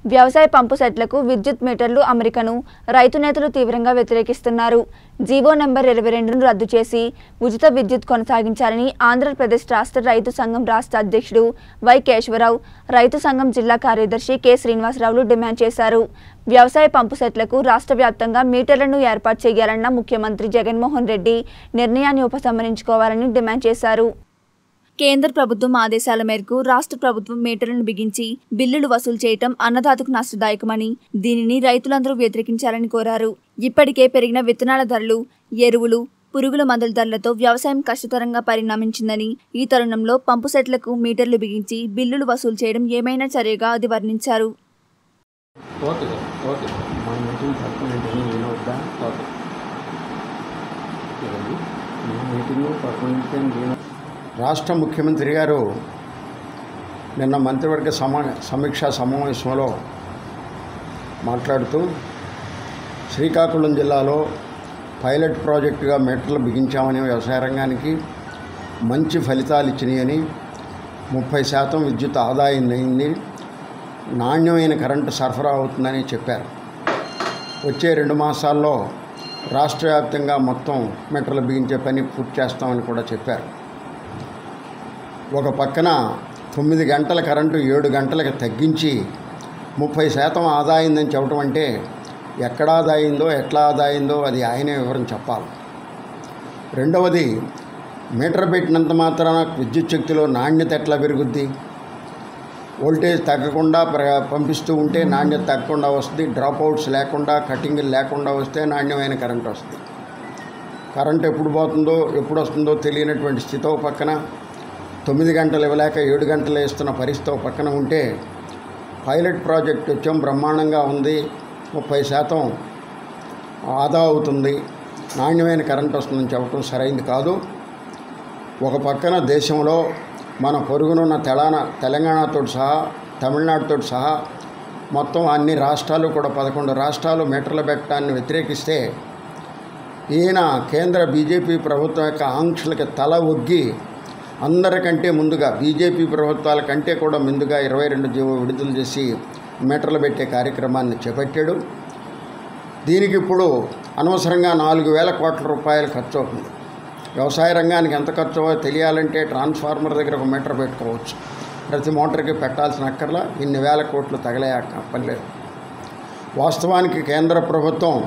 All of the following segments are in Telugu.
వ్యవసాయ పంపు సెట్లకు విద్యుత్ మీటర్లు అమరికను రైతు నేతలు తీవ్రంగా వ్యతిరేకిస్తున్నారు జీవో నెంబర్ ఇరవై రెండును రద్దు చేసి ఉచిత విద్యుత్ కొనసాగించాలని ఆంధ్రప్రదేశ్ రాష్ట్ర రైతు సంఘం రాష్ట్ర అధ్యక్షుడు వై కేశవరావు రైతు సంఘం జిల్లా కార్యదర్శి కె శ్రీనివాసరావులు డిమాండ్ చేశారు వ్యవసాయ పంపు సెట్లకు రాష్ట్ర వ్యాప్తంగా మీటర్లను ఏర్పాటు చేయాలన్న ముఖ్యమంత్రి జగన్మోహన్ రెడ్డి నిర్ణయాన్ని ఉపసంహరించుకోవాలని డిమాండ్ చేశారు కేంద్ర ప్రభుత్వం ఆదేశాల మేరకు రాష్ట్ర ప్రభుత్వం మీటర్లను బిగించి బిల్లులు వసూలు చేయటం అన్నదాతకు నష్టదాయకమని దీనిని రైతులందరూ వ్యతిరేకించాలని కోరారు ఇప్పటికే పెరిగిన విత్తనాల ధరలు ఎరువులు పురుగుల మందుల ధరలతో వ్యవసాయం కష్టతరంగా పరిణమించిందని ఈ తరుణంలో పంపు సెట్లకు మీటర్లు బిగించి బిల్లులు వసూలు చేయడం ఏమైనా చర్యగా అది వర్ణించారు ఓకే సార్ ఓకే మన మీటింగ్ పర్మనెంట్ అని వినవద్దా ఓకే ఇదండి మన మీటింగ్ పర్మనెంట్ అని విన రాష్ట్ర ముఖ్యమంత్రి గారు నిన్న మంత్రివర్గ సమా సమీక్షా సమావేశంలో మాట్లాడుతూ శ్రీకాకుళం జిల్లాలో పైలట్ ప్రాజెక్టుగా మీటర్లు బిగించామని వ్యవసాయ రంగానికి మంచి ఫలితాలు ఇచ్చినాయని ముప్పై శాతం విద్యుత్ ఆదాయం అయింది నాణ్యమైన కరెంటు సరఫరా అవుతుందని చెప్పారు వచ్చే రెండు మాసాల్లో రాష్ట్ర వ్యాప్తంగా మొత్తం మీటర్లు బిగించే పని పూర్తి చేస్తామని కూడా చెప్పారు ఒక పక్కన తొమ్మిది గంటల కరెంటు ఏడు గంటలకు తగ్గించి ముప్పై శాతం ఆదా అయిందని చెప్పడం అంటే ఎక్కడ ఆదా అయిందో ఎట్లా ఆదా అయిందో అది ఆయనే వివరం చెప్పాలి రెండవది మీటర్ పెట్టినంత మాత్రాన విద్యుత్ శక్తిలో నాణ్యత ఎట్లా పెరుగుద్ది వోల్టేజ్ తగ్గకుండా ప్ర- పంపిస్తూ ఉంటే నాణ్యత తగ్గకుండా వస్తుంది డ్రాప్ అవుట్స్ లేకుండా కటింగ్ లేకుండా వస్తే నాణ్యమైన కరెంట్ వస్తుంది కరెంట్ ఎప్పుడు పోతుందో ఎప్పుడు వస్తుందో తెలియనటువంటి స్థితి ఒక పక్కన తొమ్మిది గంటలు ఇవ్వలేక ఏడు గంటలు వేస్తున్న పరిస్థితి ఒక పక్కన ఉంటే పైలట్ ప్రాజెక్ట్ వచ్చాం బ్రహ్మాండంగా ఉంది ముప్పై శాతం ఆదా అవుతుంది నాణ్యమైన కరెంట్ వస్తుందని చెప్పడం సరైంది కాదు ఒక పక్కన దేశంలో మన పొరుగునున్న తెలంగాణ తెలంగాణతో సహా తమిళనాడుతో సహా మొత్తం అన్ని రాష్ట్రాలు కూడా పదకొండు రాష్ట్రాలు మీటర్లు పెట్టడాన్ని వ్యతిరేకిస్తే ఈయన కేంద్ర బీజేపీ ప్రభుత్వం యొక్క ఆంక్షలకి తల ఒగ్గి అందరికంటే ముందుగా బీజేపీ ప్రభుత్వాల కంటే కూడా ముందుగా ఇరవై రెండు జీవో విడుదల చేసి మీటర్లు పెట్టే కార్యక్రమాన్ని చేపట్టాడు దీనికి ఇప్పుడు అనవసరంగా నాలుగు వేల కోట్ల రూపాయలు ఖర్చు అవుతుంది వ్యవసాయ రంగానికి ఎంత ఖర్చు అవ్వో తెలియాలంటే ట్రాన్స్ఫార్మర్ దగ్గర ఒక మీటర్ పెట్టుకోవచ్చు ప్రతి మోటార్కి పెట్టాల్సిన అక్కర్లా ఇన్ని వేల కోట్లు తగలేక పని లేదు వాస్తవానికి కేంద్ర ప్రభుత్వం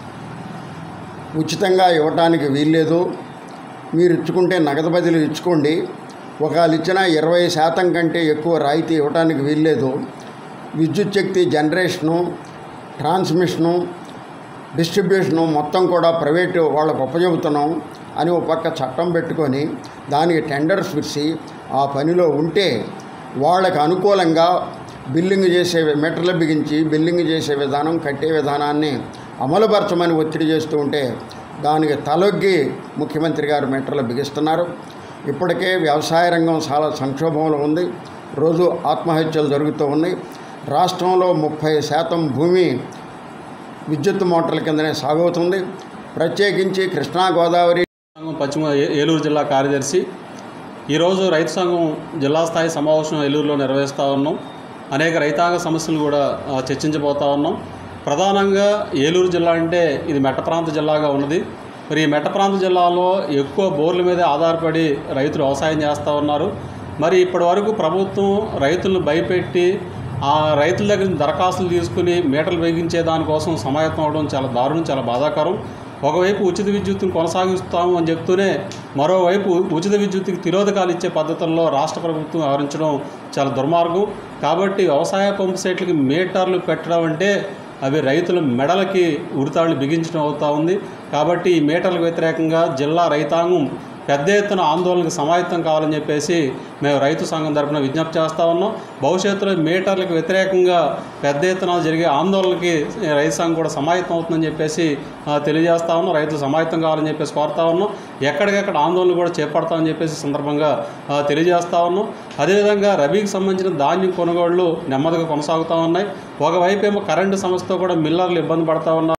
ఉచితంగా ఇవ్వటానికి వీల్లేదు మీరు ఇచ్చుకుంటే నగదు బదిలీ ఇచ్చుకోండి ఒకవేళ ఇచ్చిన ఇరవై శాతం కంటే ఎక్కువ రాయితీ ఇవ్వటానికి వీల్లేదు విద్యుత్ శక్తి జనరేషను ట్రాన్స్మిషను డిస్ట్రిబ్యూషను మొత్తం కూడా ప్రైవేటు వాళ్ళకు ఉపజెబుతున్నాం అని ఒక పక్క చట్టం పెట్టుకొని దానికి టెండర్స్ పిలిచి ఆ పనిలో ఉంటే వాళ్ళకి అనుకూలంగా బిల్లింగ్ చేసే మీటర్లు బిగించి బిల్లింగ్ చేసే విధానం కట్టే విధానాన్ని అమలుపరచమని ఒత్తిడి చేస్తూ ఉంటే దానికి తలొగ్గి ముఖ్యమంత్రి గారు మీటర్లు బిగిస్తున్నారు ఇప్పటికే వ్యవసాయ రంగం చాలా సంక్షోభంలో ఉంది రోజు ఆత్మహత్యలు జరుగుతూ ఉన్నాయి రాష్ట్రంలో ముప్పై శాతం భూమి విద్యుత్ మోటార్ల కిందనే సాగవుతుంది ప్రత్యేకించి కృష్ణా గోదావరి సంఘం పశ్చిమ ఏ- ఏలూరు జిల్లా కార్యదర్శి ఈరోజు రైతు సంఘం జిల్లా స్థాయి సమావేశం ఏలూరులో నిర్వహిస్తూ ఉన్నాం అనేక రైతాంగ సమస్యలు కూడా ఆ, చర్చించబోతా ఉన్నాం ప్రధానంగా ఏలూరు జిల్లా అంటే ఇది మెట్ట ప్రాంత జిల్లాగా ఉన్నది మరి ఈ మెట్ట ప్రాంత జిల్లాలో ఎక్కువ బోర్ల మీద ఆధారపడి రైతులు వ్యవసాయం చేస్తూ ఉన్నారు మరి ఇప్పటి వరకు ప్రభుత్వం రైతులను భయపెట్టి ఆ రైతుల దగ్గర నుంచి దరఖాస్తులు తీసుకుని మీటర్లు వేగించే దానికోసం సమాయత్తం అవడం చాలా దారుణం చాలా బాధాకరం ఒకవైపు ఉచిత విద్యుత్తును కొనసాగిస్తాము అని చెప్తూనే మరోవైపు ఉచిత విద్యుత్తుకి తిరోధకాలు ఇచ్చే పద్ధతుల్లో రాష్ట్ర ప్రభుత్వం వ్యవహరించడం చాలా దుర్మార్గం కాబట్టి వ్యవసాయ పంపు సెట్లకి మీటర్లు పెట్టడం అంటే అవి రైతుల మెడలకి ఉరితాళ్ళు బిగించడం అవుతా ఉంది కాబట్టి ఈ మీటర్లకు వ్యతిరేకంగా జిల్లా రైతాంగం పెద్ద ఎత్తున ఆందోళనకు సమాయత్తం కావాలని చెప్పేసి మేము రైతు సంఘం తరపున విజ్ఞప్తి చేస్తూ ఉన్నాం భవిష్యత్తులో మీటర్లకు వ్యతిరేకంగా పెద్ద ఎత్తున జరిగే ఆందోళనకి రైతు సంఘం కూడా సమాయత్తం అవుతుందని చెప్పేసి ఆ, తెలియజేస్తా ఉన్నాం రైతులు సమాయత్తం కావాలని చెప్పేసి కోరుతా ఉన్నాం ఎక్కడికెక్కడ ఆందోళన కూడా చేపడతామని చెప్పేసి ఈ సందర్భంగా ఆ, తెలియజేస్తా ఉన్నాం అదేవిధంగా రబీకి సంబంధించిన ధాన్యం కొనుగోళ్లు నెమ్మదిగా కొనసాగుతూ ఉన్నాయి ఒకవైపు ఏమో కరెంటు సమస్యతో కూడా మిల్లర్లు ఇబ్బంది పడతా ఉన్నారు